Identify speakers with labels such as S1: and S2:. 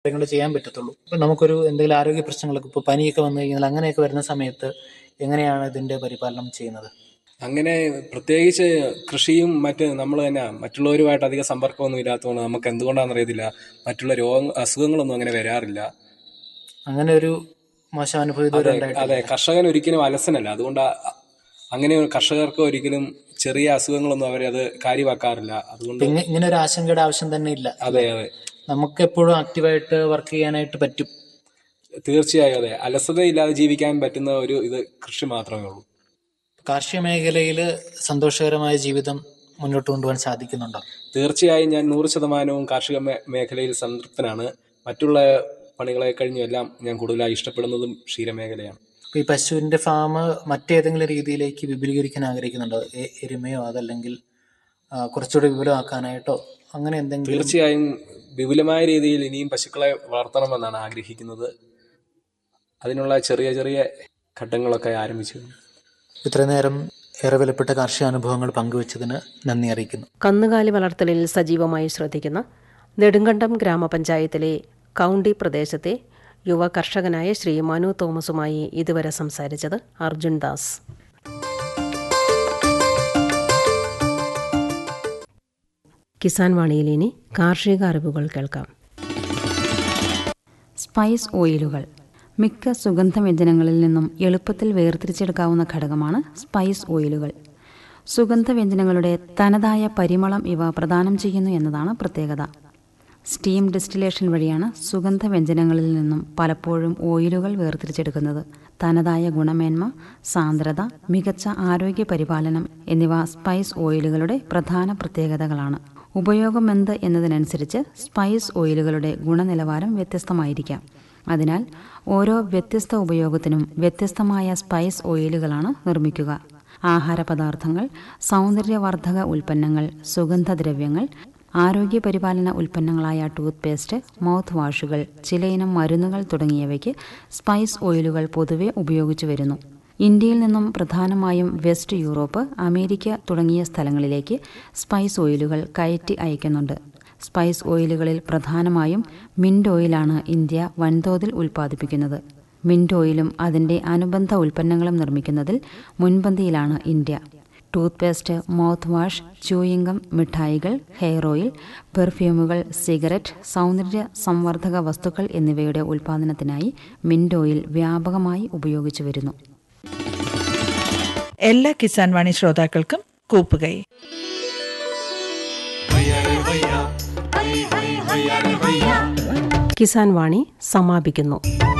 S1: കാര്യങ്ങൾ ചെയ്യാൻ പറ്റത്തുള്ളൂ ഇപ്പം നമുക്കൊരു എന്തെങ്കിലും ആരോഗ്യ പ്രശ്നങ്ങളൊക്കെ ഇപ്പോൾ പനിയൊക്കെ വന്നു കഴിഞ്ഞാൽ അങ്ങനെയൊക്കെ വരുന്ന സമയത്ത് എങ്ങനെയാണ് ഇതിന്റെ പരിപാലനം ചെയ്യുന്നത്
S2: അങ്ങനെ പ്രത്യേകിച്ച് കൃഷിയും മറ്റ് നമ്മൾ തന്നെ മറ്റുള്ളവരുമായിട്ട് അധികം സമ്പർക്കമൊന്നും ഇല്ലാത്തതുകൊണ്ട് നമുക്ക് എന്തുകൊണ്ടാണെന്ന് അറിയത്തില്ല മറ്റുള്ള രോഗ അസുഖങ്ങളൊന്നും അങ്ങനെ വരാറില്ല
S1: അങ്ങനെ ഒരു മോശം അനുഭവം ഇതുവരെ
S2: അതെ
S1: ഉണ്ടായിട്ടില്ല
S2: അതെ കർഷകൻ ഒരിക്കലും അലസനല്ല അതുകൊണ്ട് ആ- അങ്ങനെ കർഷകർക്ക് ഒരിക്കലും ചെറിയ അസുഖങ്ങളൊന്നും അവരത് കാര്യമാക്കാറില്ല അതുകൊണ്ട്
S1: ഇങ്ങ- ഇങ്ങനെ ഒരു ആശങ്കയുടെ ആവശ്യം തന്നെ ഇല്ല
S2: അതെ അതെ
S1: നമുക്ക് എപ്പോഴും ആക്റ്റീവായിട്ട് വർക്ക് ചെയ്യാനായിട്ട് പറ്റും
S2: തീർച്ചയായും അതെ അലസതയില്ലാതെ ജീവിക്കാൻ പറ്റുന്ന ഒരു ഇത് കൃഷി മാത്രമേ ഉള്ളൂ
S1: കാർഷിക മേഖലയിൽ സന്തോഷകരമായ ജീവിതം മുന്നോട്ട് കൊണ്ടുപോകാൻ സാധിക്കുന്നുണ്ടോ
S2: തീർച്ചയായും ഞാൻ നൂറ് ശതമാനവും കാർഷിക മേ- മേഖലയിൽ സംതൃപ്തനാണ് മറ്റുള്ള പണികളെ കഴിഞ്ഞും എല്ലാം ഞാൻ കൂടുതലായി ഇഷ്ടപ്പെടുന്നതും ക്ഷീരമേഖലയാണ്
S1: ഇപ്പൊ ഈ പശുവിന്റെ ഫാം മറ്റേതെങ്കിലും രീതിയിലേക്ക് വിപുലീകരിക്കാൻ ആഗ്രഹിക്കുന്നുണ്ടോ എ- എരുമയോ അതല്ലെങ്കിൽ ആ, കുറച്ചുകൂടി വിപുലമാക്കാനായിട്ടോ അങ്ങനെ എന്തെങ്കിലും
S2: തീർച്ചയായും വിപുലമായ രീതിയിൽ ഇനിയും പശുക്കളെ വളർത്തണമെന്നാണ് ആഗ്രഹിക്കുന്നത് അതിനുള്ള ചെറിയ ചെറിയ ഘട്ടങ്ങളൊക്കെ ആരംഭിച്ചു
S1: ഇത്ര നേരം ഏറെ വിലപ്പെട്ട കാർഷിക അനുഭവങ്ങൾ പങ്കുവച്ചതിന് നന്ദി അറിയിക്കുന്നു
S3: കന്നുകാലി വളർത്തലിൽ സജീവമായി ശ്രദ്ധിക്കുന്ന നെടുങ്കണ്ടം ഗ്രാമപഞ്ചായത്തിലെ കൗണ്ടി പ്രദേശത്തെ യുവ കർഷകനായ ശ്രീ മനു തോമസുമായി ഇതുവരെ സംസാരിച്ചത് അർജുൻ ദാസ് കിസാൻ വാണിയിൽ ഇനി കാർഷിക അറിവുകൾ കേൾക്കാം
S4: സ്പൈസ് ഓയിലുകൾ മിക്ക സുഗന്ധവ്യഞ്ജനങ്ങളിൽ നിന്നും എളുപ്പത്തിൽ വേർതിരിച്ചെടുക്കാവുന്ന ഘടകമാണ് സ്പൈസ് ഓയിലുകൾ സുഗന്ധവ്യഞ്ജനങ്ങളുടെ തനതായ പരിമളം ഇവ പ്രദാനം ചെയ്യുന്നു എന്നതാണ് പ്രത്യേകത സ്റ്റീം ഡിസ്റ്റിലേഷൻ വഴിയാണ് സുഗന്ധവ്യഞ്ജനങ്ങളിൽ നിന്നും പലപ്പോഴും ഓയിലുകൾ വേർതിരിച്ചെടുക്കുന്നത് തനതായ ഗുണമേന്മ സാന്ദ്രത മികച്ച ആരോഗ്യ പരിപാലനം എന്നിവ സ്പൈസ് ഓയിലുകളുടെ പ്രധാന പ്രത്യേകതകളാണ് ഉപയോഗം എന്ത് എന്നതിനനുസരിച്ച് സ്പൈസ് ഓയിലുകളുടെ ഗുണനിലവാരം വ്യത്യസ്തമായിരിക്കാം അതിനാൽ ഓരോ വ്യത്യസ്ത ഉപയോഗത്തിനും വ്യത്യസ്തമായ സ്പൈസ് ഓയിലുകളാണ് നിർമ്മിക്കുക ആഹാരപദാർത്ഥങ്ങൾ സൗന്ദര്യവർദ്ധക ഉൽപ്പന്നങ്ങൾ സുഗന്ധദ്രവ്യങ്ങൾ ആരോഗ്യ പരിപാലന ഉൽപ്പന്നങ്ങളായ ടൂത്ത് പേസ്റ്റ് മൗത്ത് വാഷുകൾ ചിലയിനം മരുന്നുകൾ തുടങ്ങിയവയ്ക്ക് സ്പൈസ് ഓയിലുകൾ പൊതുവെ ഉപയോഗിച്ചു വരുന്നു ഇന്ത്യയിൽ നിന്നും പ്രധാനമായും വെസ്റ്റ് യൂറോപ്പ് അമേരിക്ക തുടങ്ങിയ സ്ഥലങ്ങളിലേക്ക് സ്പൈസ് ഓയിലുകൾ കയറ്റി അയക്കുന്നുണ്ട് സ്പൈസ് ഓയിലുകളിൽ പ്രധാനമായും മിൻറ്റ് ഓയിലാണ് ഇന്ത്യ വൻതോതിൽ ഉൽപ്പാദിപ്പിക്കുന്നത് മിൻറ്റ് ഓയിലും അതിൻ്റെ അനുബന്ധ ഉൽപ്പന്നങ്ങളും നിർമ്മിക്കുന്നതിൽ മുൻപന്തിയിലാണ് India toothpaste mouthwash chewing gum മിഠായികൾ ഹെയർ ഓയിൽ പെർഫ്യൂമുകൾ സിഗരറ്റ് സൗന്ദര്യ സംവർദ്ധക വസ്തുക്കൾ എന്നിവയുടെ ഉൽപ്പാദനത്തിനായി മിൻറ്റ് ഓയിൽ വ്യാപകമായി ഉപയോഗിച്ചു വരുന്നു
S5: എല്ലാ കിസാൻ വാണി ശ്രോതാക്കൾക്കും കൂപ്പുകൈ
S3: കിസാൻ വാണി സമാപിക്കുന്നു